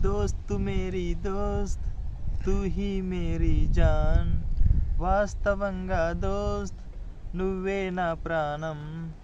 దోస్త్ మేరీ దోస్త్ తూ హీ మేరీ జాన్ వాస్తవంగా దోస్త్ నువ్వే నా ప్రాణం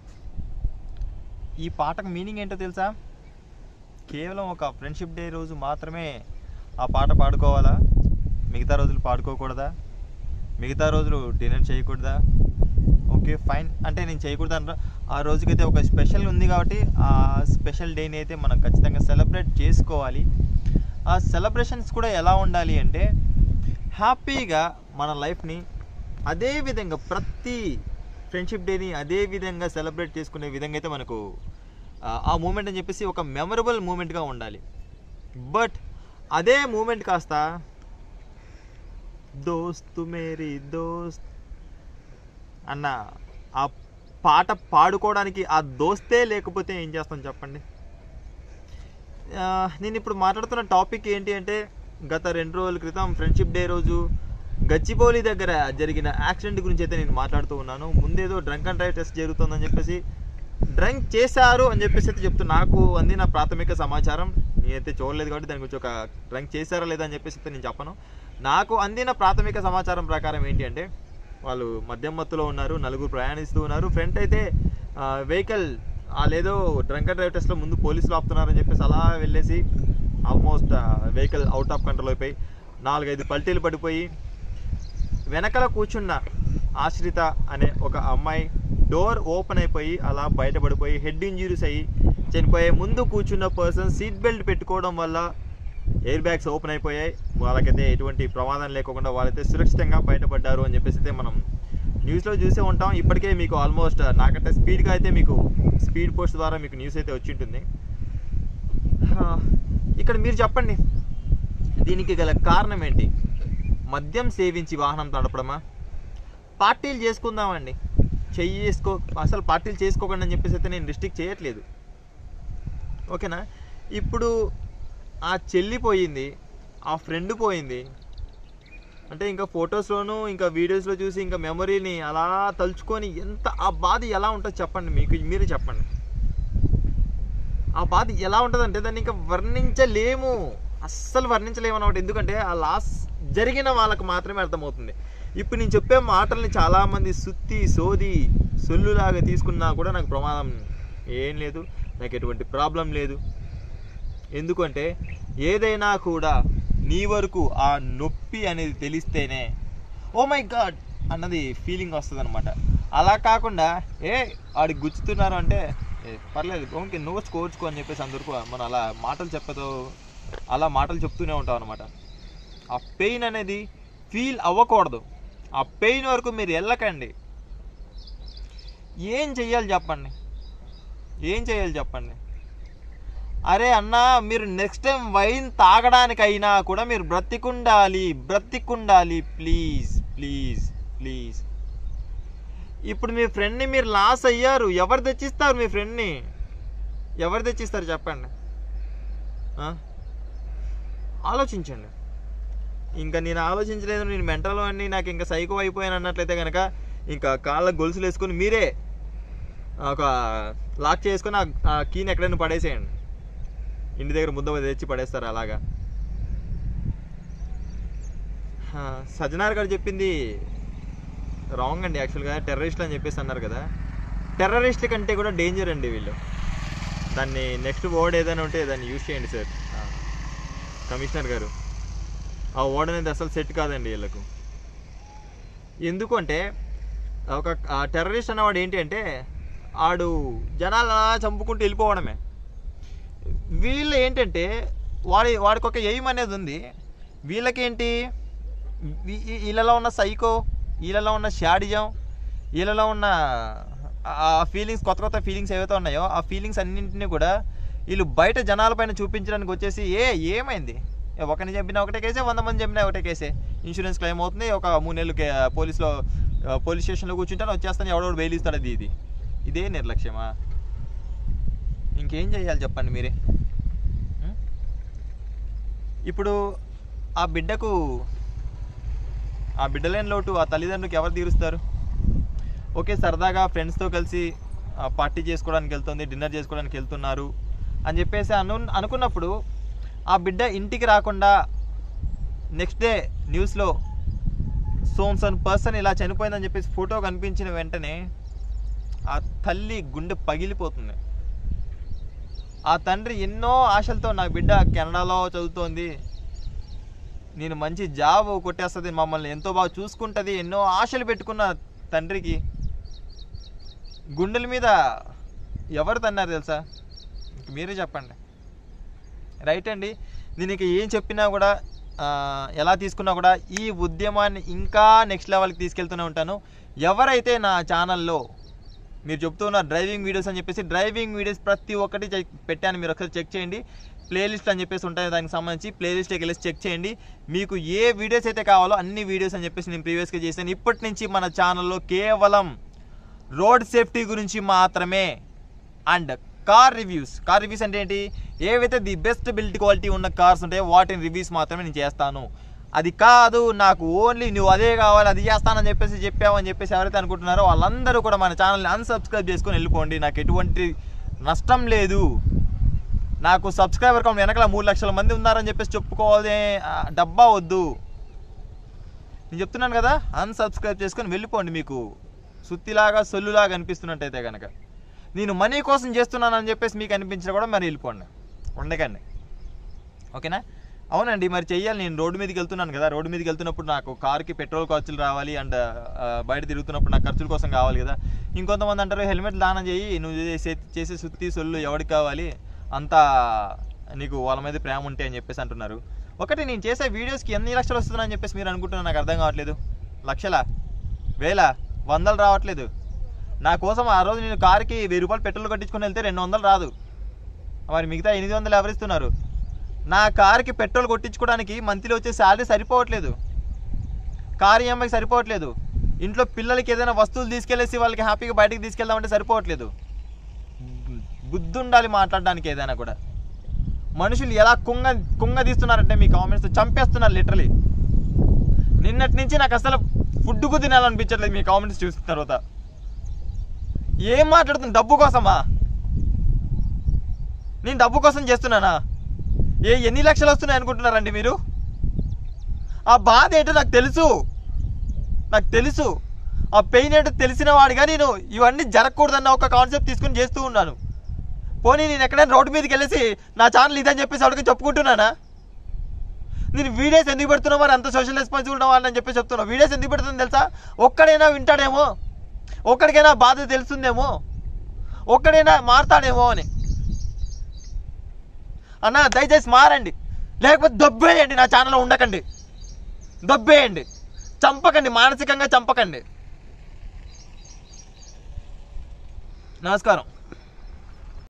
ఈ పాటకు మీనింగ్ ఏంటో తెలుసా కేవలం ఒక ఫ్రెండ్షిప్ డే రోజు మాత్రమే ఆ పాట పాడుకోవాలా మిగతా రోజులు పాడుకోకూడదా మిగతా రోజులు డిన్నర్ చేయకూడదా ఓకే ఫైన్ అంటే నేను చేయకూడదు అంట ఆ రోజుకైతే ఒక స్పెషల్ ఉంది కాబట్టి ఆ స్పెషల్ డేని అయితే మనం ఖచ్చితంగా సెలబ్రేట్ చేసుకోవాలి ఆ సెలబ్రేషన్స్ కూడా ఎలా ఉండాలి అంటే హ్యాపీగా మన లైఫ్ని అదే విధంగా ప్రతి ఫ్రెండ్షిప్ డేని అదే విధంగా సెలబ్రేట్ చేసుకునే విధంగా అయితే మనకు ఆ, ఆ మూమెంట్ అని చెప్పేసి ఒక మెమరబుల్ మూమెంట్గా ఉండాలి బట్ అదే మూమెంట్ కాస్త దోస్తు మేరీ దోస్త్ అన్న ఆ పాట పాడుకోవడానికి ఆ దోస్తే లేకపోతే ఏం చేస్తాం చెప్పండి ఆ, నేను ఇప్పుడు మాట్లాడుతున్న టాపిక్ ఏంటి అంటే గత రెండు రోజుల క్రితం ఫ్రెండ్షిప్ డే రోజు గచ్చిబౌలి దగ్గర జరిగిన యాక్సిడెంట్ గురించి అయితే నేను మాట్లాడుతూ ఉన్నాను ముందేదో డ్రంక్ అండ్ డ్రైవ్ టెస్ట్ జరుగుతుందని చెప్పేసి డ్రంక్ చేశారు అని చెప్పేసి అయితే చెప్తూ నాకు అందిన ప్రాథమిక సమాచారం నేనైతే చూడలేదు కాబట్టి దాని గురించి ఒక డ్రంక్ చేశారా లేదా అని చెప్పేసి అయితే నేను చెప్పను నాకు అందిన ప్రాథమిక సమాచారం ప్రకారం ఏంటి అంటే వాళ్ళు మద్యం మత్తులో ఉన్నారు నలుగురు ప్రయాణిస్తూ ఉన్నారు ఫ్రంట్ అయితే వెహికల్ లేదో డ్రంక్ అండ్ డ్రైవ్ టెస్ట్లో ముందు పోలీసులు ఆపుతున్నారని చెప్పేసి అలా వెళ్ళేసి almost vehicle out of control అయిపోయి నాలుగైదు పల్టీలు పడిపోయి వెనకల కూర్చున్న ఆశ్రిత అనే ఒక అమ్మాయి డోర్ ఓపెన్ అయిపోయి అలా బయటపడిపోయి హెడ్ ఇంజురీస్ అయ్యి చనిపోయే ముందు కూర్చున్న పర్సన్ సీట్ బెల్ట్ పెట్టుకోవడం వల్ల ఎయిర్ బ్యాగ్స్ ఓపెన్ అయిపోయాయి వాళ్ళకైతే ఎటువంటి ప్రమాదం లేకుండా వాళ్ళైతే సురక్షితంగా బయటపడ్డారు అని చెప్పేసి అయితే మనం న్యూస్లో చూసే ఉంటాం ఇప్పటికే మీకు ఆల్మోస్ట్ నాకంటే స్పీడ్గా అయితే మీకు స్పీడ్ పోస్ట్ ద్వారా మీకు న్యూస్ అయితే వచ్చి ఉంటుంది హా, ఇక్కడ మీరు చెప్పండి దీనికి గల కారణం ఏంటి మద్యం సేవించి వాహనం నడపడమా పార్టీలు చేసుకుందామండి చెయ్యి చేసుకో అసలు పార్టీలు చేసుకోకండి అని చెప్పేసి అయితే నేను రిస్ట్రిక్ట్ చేయట్లేదు ఓకేనా ఇప్పుడు ఆ చెల్లి పోయింది ఆ ఫ్రెండ్ పోయింది అంటే ఇంకా ఫొటోస్లోను ఇంకా వీడియోస్లో చూసి ఇంకా మెమరీని అలా తలుచుకొని ఎంత ఆ బాధ ఎలా ఉంటుందో చెప్పండి మీకు మీరే చెప్పండి ఆ బాధ ఎలా ఉంటుందంటే దాన్ని ఇంకా వర్ణించలేము అస్సలు వర్ణించలేము అనమాట ఎందుకంటే ఆ లాస్ జరిగిన వాళ్ళకి మాత్రమే అర్థమవుతుంది ఇప్పుడు నేను చెప్పే మాటల్ని చాలామంది సుత్తి సోది సొల్లులాగా తీసుకున్నా కూడా నాకు ప్రమాదం ఏం లేదు నాకు ఎటువంటి ప్రాబ్లం లేదు ఎందుకంటే ఏదైనా కూడా నీ వరకు ఆ నొప్పి అనేది తెలిస్తేనే ఓ మై గాడ్ అన్నది ఫీలింగ్ వస్తుంది అనమాట అలా కాకుండా ఏ ఆడికి గుచ్చుతున్నారు అంటే "ఏ, పర్లేదు ఓకే నోట్స్ కోర్చుకో అని చెప్పేసి అందరికీ మనం అలా మాటలు చెప్పతో అలా మాటలు చెప్తూనే ఉంటాం అనమాట ఆ పెయిన్ అనేది ఫీల్ అవ్వకూడదు ఆ పెయిన్ వరకు మీరు వెళ్ళకండి ఏం చెయ్యాలి చెప్పండి ఏం చేయాలి చెప్పండి అరే అన్నా మీరు నెక్స్ట్ టైం వైన్ తాగడానికైనా కూడా మీరు బ్రతికుండాలి బ్రతికుండాలి ప్లీజ్ ప్లీజ్ ప్లీజ్ ఇప్పుడు మీ ఫ్రెండ్ని మీరు లాస్ అయ్యారు ఎవరు తెచ్చిస్తారు మీ ఫ్రెండ్ని ఎవరు తెచ్చిస్తారు చెప్పండి ఆ? ఆలోచించండి ఇంకా నేను ఆలోచించలేదు నేను మెంటల్ అన్ని నాకు ఇంకా సైకో అయిపోయాను అన్నట్లయితే కనుక ఇంకా కాళ్ళ గొలుసులు వేసుకొని మీరే ఒక లాక్ చేసుకొని ఆ- ఆ కీని ఎక్కడైనా పడేసేయండి ఇంటి దగ్గర ముద్ద మీద తెచ్చి పడేస్తారు అలాగా హా, సజ్జనార్ గారు చెప్పింది రాంగ్ అండి యాక్చువల్గా టెర్రరిస్ట్ అని చెప్పేసి అన్నారు కదా టెర్రరిస్ట్ కంటే కూడా డేంజర్ అండి వీళ్ళు దాన్ని నెక్స్ట్ వర్డ్ ఏదైనా ఉంటే దాన్ని యూజ్ చేయండి సార్ కమిషనర్ గారు ఆ వర్డ్ అనేది అసలు సెట్ కాదండి వీళ్ళకు ఎందుకంటే ఒక టెర్రరిస్ట్ అన్నవాడు ఏంటి అంటే ఆడు జనాలు అలా చంపుకుంటూ వెళ్ళిపోవడమే వీళ్ళు ఏంటంటే వాడి వాడికి ఒక ఎయిమ్ అనేది ఉంది వీళ్ళకేంటి వీ- ఈ- వీళ్ళలో ఉన్న సైకో వీళ్ళలో ఉన్న షాడిజం వీళ్ళలో ఉన్న ఆ ఫీలింగ్స్ కొత్త కొత్త ఫీలింగ్స్ ఏవైతే ఉన్నాయో ఆ ఫీలింగ్స్ అన్నింటినీ కూడా వీళ్ళు బయట జనాలపైన చూపించడానికి వచ్చేసి ఏ ఏమైంది ఏ ఒకరిని చంపినా ఒకటే కేసే వంద మంది చంపినా ఒకటే కేసే ఇన్సూరెన్స్ క్లెయిమ్ అవుతుంది ఒక మూడు నెలలు కే- పోలీస్లో ఆ, పోలీస్ స్టేషన్లో కూర్చుంటాను వచ్చేస్తాను ఎవడోడు బెయిల్ ఇస్తాడు అది ఇది ఇదే నిర్లక్ష్యమా ఇంకేం చేయాలి చెప్పండి మీరే ఉం? ఇప్పుడు ఆ బిడ్డకు ఆ బిడ్డలేని లోటు ఆ తల్లిదండ్రులకు ఎవరు తీరుస్తారు ఓకే సరదాగా ఫ్రెండ్స్తో కలిసి ఆ, పార్టీ చేసుకోవడానికి వెళ్తుంది డిన్నర్ చేసుకోవడానికి వెళ్తున్నారు అని చెప్పేసి అను అనుకున్నప్పుడు ఆ బిడ్డ ఇంటికి రాకుండా నెక్స్ట్ డే న్యూస్లో సోన్ సన్ పర్సన్ ఇలా చనిపోయిందని చెప్పేసి ఫోటో కనిపించిన వెంటనే ఆ తల్లి గుండె పగిలిపోతుంది ఆ తండ్రి ఎన్నో ఆశలతో నా బిడ్డ కెనడాలో చదువుతోంది నేను మంచి జాబ్ కొట్టేస్తుంది మమ్మల్ని ఎంతో బాగా చూసుకుంటుంది ఎన్నో ఆశలు పెట్టుకున్న తండ్రికి గుండెల మీద ఎవరు తన్నారు తెలుసా ఇంక మీరే చెప్పండి రైట్ అండి నేను ఇక ఏం చెప్పినా కూడా ఆ, ఎలా తీసుకున్నా కూడా ఈ ఉద్యమాన్ని ఇంకా నెక్స్ట్ లెవెల్కి తీసుకెళ్తూనే ఉంటాను ఎవరైతే నా ఛానల్లో మీరు చెప్తున్న డ్రైవింగ్ వీడియోస్ అని చెప్పేసి డ్రైవింగ్ వీడియోస్ ప్రతి ఒక్కటి చెక్ పెట్టాను మీరు ఒకసారి చెక్ చేయండి ప్లేలిస్ట్ అని చెప్పేసి ఉంటాయి దానికి సంబంధించి ప్లేలిస్ట్కి వెళ్ళేసి చెక్ చేయండి మీకు ఏ వీడియోస్ అయితే కావాలో అన్ని వీడియోస్ అని చెప్పేసి నేను ప్రీవియస్గా చేశాను ఇప్పటి నుంచి మన ఛానల్లో కేవలం రోడ్ సేఫ్టీ గురించి మాత్రమే and car reviews car reviews అంటే ఏంటి ఏవైతే ది బెస్ట్ బిల్డ్ క్వాలిటీ ఉన్న కార్స్ ఉంటాయో వాటిని రివ్యూస్ మాత్రమే నేను చేస్తాను అది కాదు నాకు ఓన్లీ నువ్వు అదే కావాలి అది చేస్తానని చెప్పేసి చెప్పావని చెప్పేసి ఎవరైతే అనుకుంటున్నారో వాళ్ళందరూ కూడా మన ఛానల్ని అన్సబ్స్క్రైబ్ చేసుకొని వెళ్ళిపోండి నాకు ఎటువంటి నష్టం లేదు నాకు సబ్స్క్రైబర్ కౌంట్ వెనకాల మూడు లక్షల మంది ఉన్నారని చెప్పేసి చెప్పుకోవాలి ఆ, డబ్బా వద్దు నేను చెప్తున్నాను కదా అన్సబ్స్క్రైబ్ చేసుకొని వెళ్ళిపోండి మీకు సుత్తిలాగా సొల్లులాగా అనిపిస్తున్నట్టయితే కనుక నేను మనీ కోసం చేస్తున్నానని చెప్పేసి మీకు అనిపించినా కూడా మరి వెళ్ళిపోండి ఉండకండి ఓకేనా అవునండి మరి చెయ్యాలి నేను రోడ్డు మీదకి వెళ్తున్నాను కదా రోడ్డు మీదకి వెళ్తున్నప్పుడు నాకు కార్కి పెట్రోల్ ఖర్చులు రావాలి అండ్ బయట తిరుగుతున్నప్పుడు నాకు ఖర్చుల కోసం కావాలి కదా ఇంకొంతమంది అంటారు హెల్మెట్ దానం చేయి నువ్వు చేసే చేసే సుత్తి సొల్లు ఎవరికి కావాలి అంతా నీకు వాళ్ళ మీద ప్రేమ ఉంటే అని చెప్పేసి అంటున్నారు ఒకటి నేను చేసే వీడియోస్కి ఎన్ని లక్షలు వస్తుందని చెప్పేసి మీరు అనుకుంటున్నారు నాకు అర్థం కావట్లేదు లక్షల వేల వందలు రావట్లేదు నా కోసం ఆ రోజు నేను కార్కి వెయ్యి రూపాయలు పెట్రోల్ కట్టించుకొని వెళ్తే రెండు వందలు రాదు మరి మిగతా ఎనిమిది వందలు ఎవరిస్తున్నారు నా కార్కి పెట్రోల్ కొట్టించుకోవడానికి మంత్లీ వచ్చే శాలరీ సరిపోవట్లేదు కార్ ఈఎంఐకి సరిపోవట్లేదు ఇంట్లో పిల్లలకి ఏదైనా వస్తువులు తీసుకెళ్ళేసి వాళ్ళకి హ్యాపీగా బయటకు తీసుకెళ్దామంటే సరిపోవట్లేదు బుద్ధి ఉండాలి మాట్లాడడానికి ఏదైనా కూడా మనుషులు ఎలా కుంగ కుంగ తీస్తున్నారంటే మీ కామెంట్స్ చంపేస్తున్నారు లిటరలీ నిన్నటి నుంచి నాకు అసలు ఫుడ్కు తినాలనిపించట్లేదు మీ కామెంట్స్ చూసిన తర్వాత ఏం మాట్లాడుతుంది డబ్బు కోసమా నేను డబ్బు కోసం చేస్తున్నానా ఏ ఎన్ని లక్షలు వస్తున్నాయి అనుకుంటున్నారండి మీరు ఆ బాధ ఏంటో నాకు తెలుసు నాకు తెలుసు ఆ పెయిన్ ఏంటో తెలిసిన వాడిగా నేను ఇవన్నీ జరగకూడదన్న ఒక కాన్సెప్ట్ తీసుకుని చేస్తూ ఉన్నాను పోనీ నేను ఎక్కడైనా రోడ్డు మీదకి వెళ్ళేసి నా ఛానల్ ఇదని చెప్పేసి వాడికి చెప్పుకుంటున్నానా నేను వీడియోస్ ఎందుకు పెడుతున్నావు మరి అంత సోషల్ రెస్పాన్సిబిలిటీ వాళ్ళని చెప్పి చెప్తున్నా వీడియోస్ ఎందుకు పెడుతుంది తెలుసా ఒక్కడైనా వింటాడేమో ఒక్కడికైనా బాధ తెలుస్తుందేమో ఒక్కడైనా మారతాడేమో అని అన్న దయచేసి మారండి లేకపోతే దొబ్బేయండి నా ఛానల్లో ఉండకండి దొబ్బేయండి చంపకండి మానసికంగా చంపకండి నమస్కారం